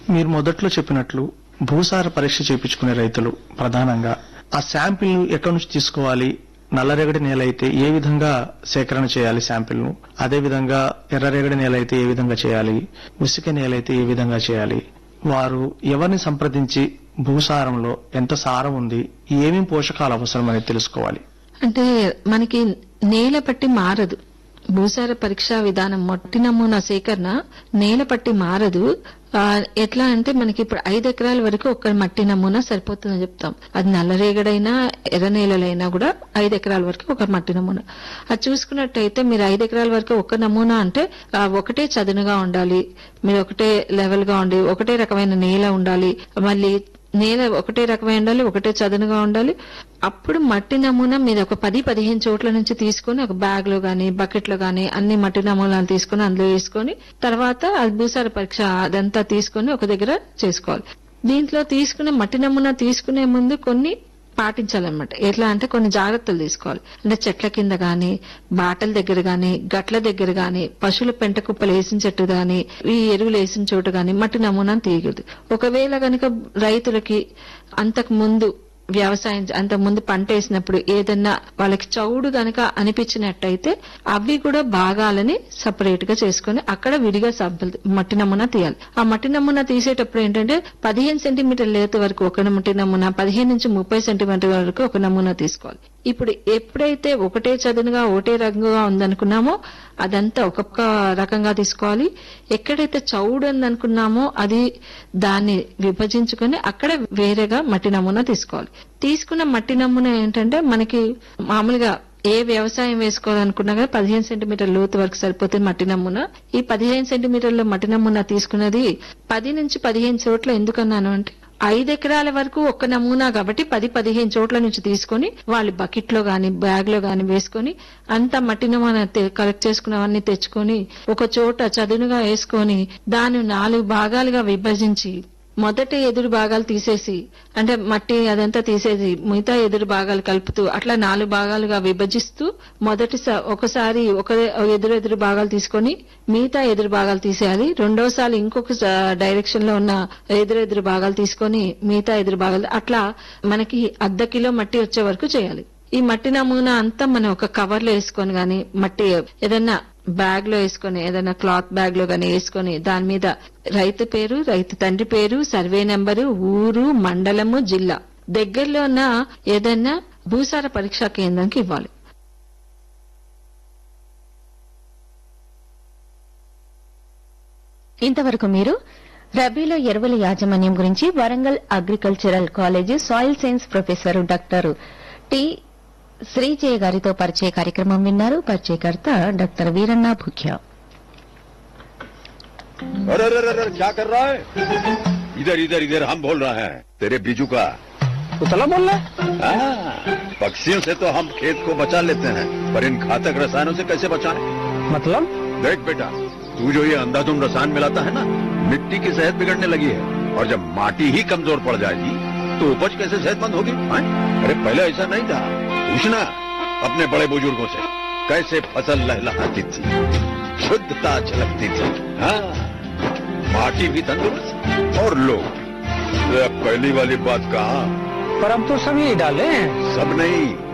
మీరు మొదట్లో చెప్పినట్లు భూసార పరీక్ష చేయించుకునే రైతులు ప్రధానంగా ఆ శాంపిల్ ను ఎక్కడి నుంచి తీసుకోవాలి నల్లరేగడి నేల అయితే ఏ విధంగా సేకరణ చేయాలి శాంపిల్ ను అదే విధంగా ఎర్రరేగడి నేల అయితే ఏ విధంగా చేయాలి ఉసిక నేల అయితే ఏ విధంగా చేయాలి వారు ఎవరిని సంప్రదించి భూసారంలో ఎంత సారం ఉంది ఏమేం పోషకాలు అవసరం అనేది తెలుసుకోవాలి అంటే మనకి నేల పట్టి మారదు భూసార పరీక్షా విధానం మొట్టి నమూనా సేకరణ నేల పట్టి మారదు ఆ, ఎట్లా అంటే మనకి ఇప్పుడు ఐదు ఎకరాల వరకు ఒక మట్టి నమూనా సరిపోతుందని చెప్తాం అది నల్లరేగడైనా ఎర్ర నేలలైనా కూడా ఐదు ఎకరాల వరకు ఒక మట్టి నమూనా అది చూసుకున్నట్టయితే మీరు ఐదు ఎకరాల వరకు ఒక నమూనా అంటే ఆ, ఒకటే చదునుగా ఉండాలి మీరు ఒకటే లెవెల్ గా ఉండి ఒకటే రకమైన నేల ఉండాలి మళ్ళీ నేల ఒకటే రకమైన ఉండాలి ఒకటే చదునుగా ఉండాలి అప్పుడు మట్టి నమూనా మీద ఒక పది పదిహేను చోట్ల నుంచి తీసుకొని ఒక బ్యాగ్ లో గానీ బకెట్ లో గానీ అన్ని మట్టి నమూనాలు తీసుకొని అందులో వేసుకొని తర్వాత అది భూసార పరీక్ష అదంతా తీసుకొని ఒక దగ్గర చేసుకోవాలి దీంట్లో తీసుకునే మట్టి నమూనా తీసుకునే ముందు కొన్ని పాటించాలన్నమాట ఎట్లా అంటే కొన్ని జాగ్రత్తలు తీసుకోవాలి అంటే చెట్ల కింద గాని బాటల దగ్గర గాని గట్ల దగ్గర గాని పశువుల పెంట కుప్పలు వేసిన చెట్టు గాని ఈ ఎరువులు వేసిన చోటు గాని మట్టి నమూనా తీయకూడదు ఒకవేళ గనుక రైతులకి అంతకు ముందు వ్యవసాయం అంతకు ముందు పంట వేసినప్పుడు ఏదన్నా వాళ్ళకి చౌడు గనక అనిపించినట్టయితే అవి కూడా భాగాలని సపరేట్ గా చేసుకొని అక్కడ విడిగా సబ్బులు మట్టి నమూనా తీయాలి ఆ మట్టి నమూనా తీసేటప్పుడు ఏంటంటే పదిహేను సెంటీమీటర్ లేత వరకు ఒక మట్టి నమూనా పదిహేను నుంచి ముప్పై సెంటీమీటర్ వరకు ఒక నమూనా తీసుకోవాలి ఇప్పుడు ఎప్పుడైతే ఒకటే చదునుగా ఒకటే రంగుగా ఉందనుకున్నామో అదంతా ఒక్కొక్క రకంగా తీసుకోవాలి ఎక్కడైతే చౌడు ఉందనుకున్నామో అది దాన్ని విభజించుకొని అక్కడ వేరేగా మట్టి నమూనా తీసుకోవాలి తీసుకున్న మట్టి నమూనా ఏంటంటే మనకి మామూలుగా ఏ వ్యవసాయం వేసుకోవాలనుకున్నా కానీ పదిహేను సెంటీమీటర్ లోతు వరకు సరిపోతుంది మట్టి నమూనా ఈ పదిహేను సెంటీమీటర్ల మట్టి నమూనా తీసుకున్నది పది నుంచి పదిహేను చోట్ల ఎందుకన్నాను అంటే ఐదు ఎకరాల వరకు ఒక్క నమూనా కాబట్టి పది పదిహేను చోట్ల నుంచి తీసుకొని వాళ్ళు బకెట్ లో గాని బ్యాగ్ లో గాని వేసుకొని అంత మట్టి నమూనా తె- కలెక్ట్ చేసుకున్నవన్నీ తెచ్చుకొని ఒక చోట చదునుగా వేసుకొని దాన్ని నాలుగు భాగాలుగా విభజించి మొదటి ఎదురు భాగాలు తీసేసి అంటే మట్టి అదంతా తీసేసి మిగతా ఎదురు భాగాలు కలుపుతూ అట్లా నాలుగు భాగాలుగా విభజిస్తూ మొదటి స- ఒకసారి ఒక ఎదురు ఎదురు భాగాలు తీసుకొని మిగతా ఎదురు భాగాలు తీసేయాలి రెండోసారి ఇంకొక స- డైరెక్షన్ లో ఉన్న ఎదురు ఎదురు భాగాలు తీసుకొని మిగతా ఎదురు భాగాలు అట్లా మనకి అర్ధ కిలో మట్టి వచ్చే వరకు చేయాలి ఈ మట్టి నమూనా అంతా మనం ఒక కవర్ లో వేసుకొని గాని మట్టి ఏదన్నా బ్యాగ్ లో వేసుకొని ఏదైనా క్లాత్ బ్యాగ్ లో గాని వేసుకొని దాని మీద రైతు పేరు రైతు తండ్రి పేరు సర్వే నెంబరు ఊరు మండలము జిల్లా దగ్గరలో ఉన్న ఏదైనా భూసార పరీక్షా కేంద్రానికి ఇవ్వాలి ఇంతవరకు మీరు రబీలో ఎరువుల యాజమాన్యం గురించి Warangal agricultural college soil science professor doctor T Sreejaya గారితో పరిచయ కార్యక్రమం విన్నారు పరిచయకర్త డాక్టర్ వీరన్న భుఖ్య अरे अरे अरे अरे, क्या कर रहा है इधर इधर इधर हम बोल रहे हैं तेरे बीजू का उतला बोल रहा है हाँ, पक्षियों से तो हम खेत को बचा लेते हैं पर इन घातक रसायनों से कैसे बचाएं? मतलब देख बेटा तू जो ये अंधाधुंध रसायन मिलाता है ना मिट्टी की सेहत बिगड़ने लगी है और जब माटी ही कमजोर पड़ जाएगी तो उपज कैसे सेहतमंद होगी हाँ? अरे पहले ऐसा नहीं था पूछना अपने बड़े बुजुर्गों से कैसे फसल लहलहाती थी शुद्धता झलकती थी हाँ माटी भी तंदुरुस्त और लोग ये अब पहली वाली बात कहा पर हम तो सभी डाले हैं सब नहीं